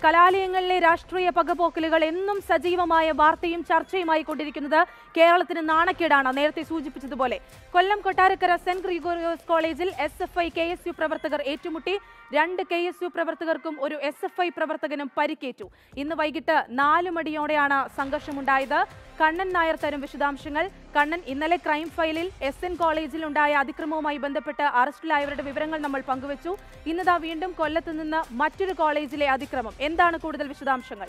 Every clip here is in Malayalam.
കലാലയങ്ങളിലെ രാഷ്ട്രീയ പകപോക്കലുകൾ എന്നും സജീവമായ വാർത്തയും ചർച്ചയുമായി കൊണ്ടിരിക്കുന്നത് കേരളത്തിന് നാണക്കേടാണ് നേരത്തെ സൂചിപ്പിച്ചതുപോലെ കൊല്ലം കൊട്ടാരക്കര സെന്റ് ഗ്രിഗോറിയോസ് കോളേജിൽ S F I K S U പ്രവർത്തകർ ഏറ്റുമുട്ടി രണ്ട് കെ എസ് യു പ്രവർത്തകർക്കും ഒരു എസ് എഫ് ഐ പ്രവർത്തകനും പരിക്കേറ്റു ഇന്ന് വൈകിട്ട് നാല് മണിയോടെയാണ് സംഘർഷമുണ്ടായത് കണ്ണൻ നായർ തരും വിശദാംശങ്ങൾ കണ്ണൻ ഇന്നലെ ക്രൈം ഫയലിൽ എസ് എൻ കോളേജിൽ ഉണ്ടായ അതിക്രമവുമായി ബന്ധപ്പെട്ട് അറസ്റ്റിലായവരുടെ വിവരങ്ങൾ നമ്മൾ പങ്കുവച്ചു ഇന്നതാ വീണ്ടും കൊല്ലത്ത് നിന്ന് മറ്റൊരു കോളേജിലെ അതിക്രമം എന്താണ് കൂടുതൽ വിശദാംശങ്ങൾ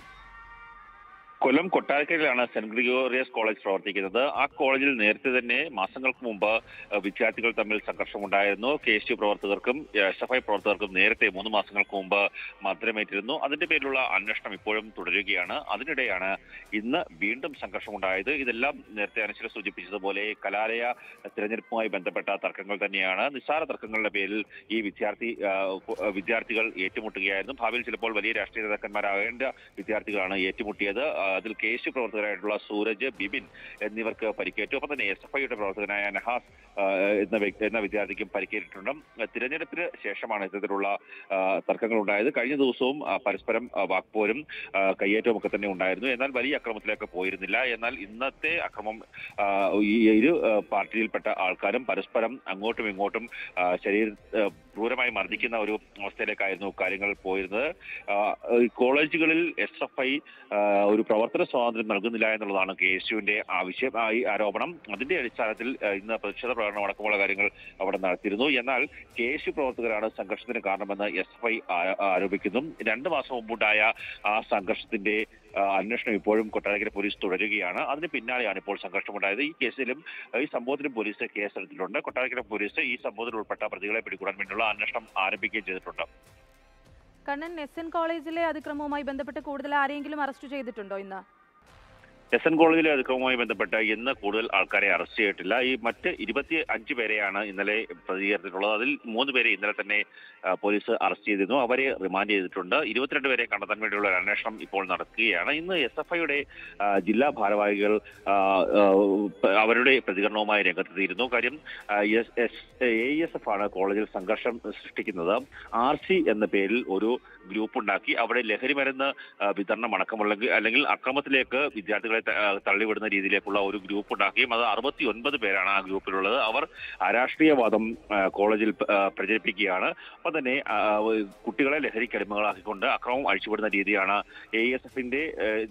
കൊല്ലം കൊട്ടാരക്കരയിലാണ് സെന്റ് ഗ്രിഗോറിയസ് കോളേജ് പ്രവർത്തിക്കുന്നത് ആ കോളേജിൽ നേരത്തെ തന്നെ മാസങ്ങൾക്ക് മുമ്പ് ഏഹ്, വിദ്യാർത്ഥികൾ തമ്മിൽ സംഘർഷമുണ്ടായിരുന്നു കെ എസ് യു പ്രവർത്തകർക്കും എസ് എഫ് ഐ പ്രവർത്തകർക്കും നേരത്തെ മൂന്ന് മാസങ്ങൾക്ക് മുമ്പ് മർദ്ദനമേറ്റിരുന്നു അതിന്റെ പേരിലുള്ള അന്വേഷണം ഇപ്പോഴും തുടരുകയാണ് അതിനിടെയാണ് ഇന്ന് വീണ്ടും സംഘർഷമുണ്ടായത് ഇതെല്ലാം നേരത്തെ അനുശ്വര സൂചിപ്പിച്ചതുപോലെ കലാലയ തിരഞ്ഞെടുപ്പുമായി ബന്ധപ്പെട്ട തർക്കങ്ങൾ തന്നെയാണ് നിസ്സാര തർക്കങ്ങളുടെ പേരിൽ ഈ വിദ്യാർത്ഥി ഏഹ്, കു- വിദ്യാർത്ഥികൾ ഏറ്റുമുട്ടുകയായിരുന്നു ഭാവിയിൽ ചിലപ്പോൾ വലിയ രാഷ്ട്രീയ നേതാക്കന്മാരാകേണ്ട വിദ്യാർത്ഥികളാണ് ഏറ്റുമുട്ടിയത് ആ, അതിൽ കെ എസ് യു പ്രവർത്തകരായിട്ടുള്ള സൂരജ് ബിബിൻ എന്നിവർക്ക് പരിക്കേറ്റു ഒപ്പം തന്നെ എസ് എഫ് ഐയുടെ പ്രവർത്തകനായ നഹാസ് ആ, എന്ന വ്യക്തി എന്ന വിദ്യാർത്ഥിക്കും പരിക്കേറ്റിട്ടുണ്ട് തിരഞ്ഞെടുപ്പിന് ശേഷമാണ് ഇത്തരത്തിലുള്ള ആ, തർക്കങ്ങൾ ഉണ്ടായത് കഴിഞ്ഞ ദിവസവും ആ, പരസ്പരം ആ, വാക്പോരും ആ, കയ്യേറ്റവും ഒക്കെ തന്നെ ഉണ്ടായിരുന്നു എന്നാൽ വലിയ അക്രമത്തിലേക്ക് പോയിരുന്നില്ല എന്നാൽ ഇന്നത്തെ അക്രമം ആ, ഈ ഇരു ആ, പാർട്ടിയിൽപ്പെട്ട ആൾക്കാരും പരസ്പരം അങ്ങോട്ടും ഇങ്ങോട്ടും ആ, ശരീര ആ, ക്രൂരമായി മർദ്ദിക്കുന്ന ഒരു അവസ്ഥയിലേക്കായിരുന്നു കാര്യങ്ങൾ പോയിരുന്നത് ആ, ഈ കോളേജുകളിൽ എസ് എഫ് ഐ ഒരു പ്രവർത്തന സ്വാതന്ത്ര്യം നൽകുന്നില്ല എന്നുള്ളതാണ് കെ എസ് യുവിന്റെ ആവശ്യം ആ, ഈ ആരോപണം അതിന്റെ അടിസ്ഥാനത്തിൽ ആ, ഇന്ന് പ്രതിഷേധ പ്രകടനം അടക്കമുള്ള കാര്യങ്ങൾ അവിടെ നടത്തിയിരുന്നു എന്നാൽ കെ എസ് യു പ്രവർത്തകരാണ് സംഘർഷത്തിന് കാരണമെന്ന് എസ് എഫ് ഐ ആരോപിക്കുന്നു രണ്ട് മാസം മുമ്പുണ്ടായ ആ സംഘർഷത്തിന്റെ ആ, അന്വേഷണം ഇപ്പോഴും കൊട്ടാരക്കര പോലീസ് തുടരുകയാണ് അതിന് പിന്നാലെയാണ് ഇപ്പോൾ സംഘർഷമുണ്ടായത് ഈ കേസിലും ആ, ഈ സംഭവത്തിലും പോലീസ് കേസെടുത്തിട്ടുണ്ട് കൊട്ടാരക്കര പോലീസ് ഈ സംഭവത്തിൽ ഉൾപ്പെട്ട പ്രതികളെ പിടികൂടാൻ വേണ്ടിയുള്ള അന്വേഷണം ആരംഭിക്കുകയും ചെയ്തിട്ടുണ്ട് കണ്ണൻ എസ് എൻ കോളേജിലെ അതിക്രമവുമായി ബന്ധപ്പെട്ട് കൂടുതൽ ആരെങ്കിലും അറസ്റ്റ് ചെയ്തിട്ടുണ്ടോ ഇന്ന് എസ് എൻ കോളേജിലെ അതിക്രമവുമായി ബന്ധപ്പെട്ട് ഇന്ന് കൂടുതൽ ആൾക്കാരെ അറസ്റ്റ് ചെയ്തിട്ടില്ല ഈ മറ്റ് ഇരുപത്തി അഞ്ച് പേരെയാണ് ഇന്നലെ പ്രതികരിച്ചിട്ടുള്ളത് അതിൽ മൂന്ന് പേരെ ഇന്നലെ തന്നെ ആ, പോലീസ് അറസ്റ്റ് ചെയ്തിരുന്നു അവരെ റിമാൻഡ് ചെയ്തിട്ടുണ്ട് ഇരുപത്തിരണ്ട് പേരെ കണ്ടെത്താൻ വേണ്ടിയുള്ള ഒരു അന്വേഷണം ഇപ്പോൾ നടക്കുകയാണ് ഇന്ന് എസ് എഫ് ഐയുടെ ജില്ലാ ഭാരവാഹികൾ ആ, ആ, അവരുടെ പ്രതികരണവുമായി രംഗത്തെത്തിയിരുന്നു കാര്യം എ എസ് എഫ് ആണ് കോളേജിൽ സംഘർഷം സൃഷ്ടിക്കുന്നത് ആർ സി എന്ന പേരിൽ ഒരു ഗ്രൂപ്പ് ഉണ്ടാക്കി അവിടെ ലഹരി മരുന്ന് ആ, വിതരണം അടക്കമുള്ള അല്ലെങ്കിൽ അക്രമത്തിലേക്ക് വിദ്യാർത്ഥികളെ ത- ആ, തള്ളിവിടുന്ന രീതിയിലേക്കുള്ള ഒരു ഗ്രൂപ്പ് ഉണ്ടാക്കുകയും അത് അറുപത്തി ഒൻപത് പേരാണ് ആ ഗ്രൂപ്പിലുള്ളത് അവർ അരാഷ്ട്രീയവാദം ആ, കോളേജിൽ ആ, പ്രചരിപ്പിക്കുകയാണ് ഒപ്പം തന്നെ ആ, കുട്ടികളെ ലഹരിക്കടിമകളാക്കിക്കൊണ്ട് അക്രമം അഴിച്ചുവിടുന്ന രീതിയാണ് എ എസ് എഫിന്റെ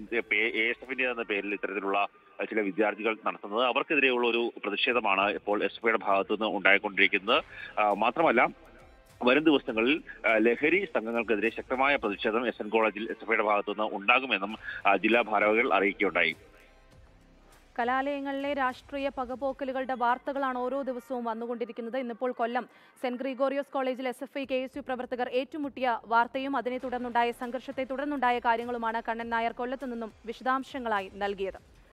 എ എസ് എഫിന്റെ എന്ന പേരിൽ ഇത്തരത്തിലുള്ള ആ, ചില വിദ്യാർത്ഥികൾ നടത്തുന്നത് അവർക്കെതിരെയുള്ള ഒരു പ്രതിഷേധമാണ് ഇപ്പോൾ എസ് എഫ് ഐയുടെ ഭാഗത്തു നിന്ന് ഉണ്ടായിക്കൊണ്ടിരിക്കുന്നത് ആ, മാത്രമല്ല വരും ദിവസങ്ങളിൽ ആ, ലഹരി സംഘങ്ങൾക്കെതിരെ ശക്തമായ പ്രതിഷേധം എസ് എൻ കോളേജിൽ എസ് എഫ് ഐയുടെ ഭാഗത്തുനിന്ന് ഉണ്ടാകുമെന്നും ആ, ജില്ലാ ഭാരവാഹികൾ അറിയിക്കുകയുണ്ടായി കലാലയങ്ങളിലെ രാഷ്ട്രീയ പകപോക്കലുകളുടെ വാർത്തകളാണ് ഓരോ ദിവസവും വന്നുകൊണ്ടിരിക്കുന്നത് ഇന്നിപ്പോൾ കൊല്ലം സെന്റ് ഗ്രിഗോറിയോസ് കോളേജിൽ S F I K S U പ്രവർത്തകർ ഏറ്റുമുട്ടിയ വാർത്തയും അതിനെ തുടർന്നുണ്ടായ സംഘർഷത്തെ തുടർന്നുണ്ടായ കാര്യങ്ങളുമാണ് കണ്ണൻ നായർ കൊല്ലത്തു നിന്നും വിശദാംശങ്ങളായി നൽകിയത്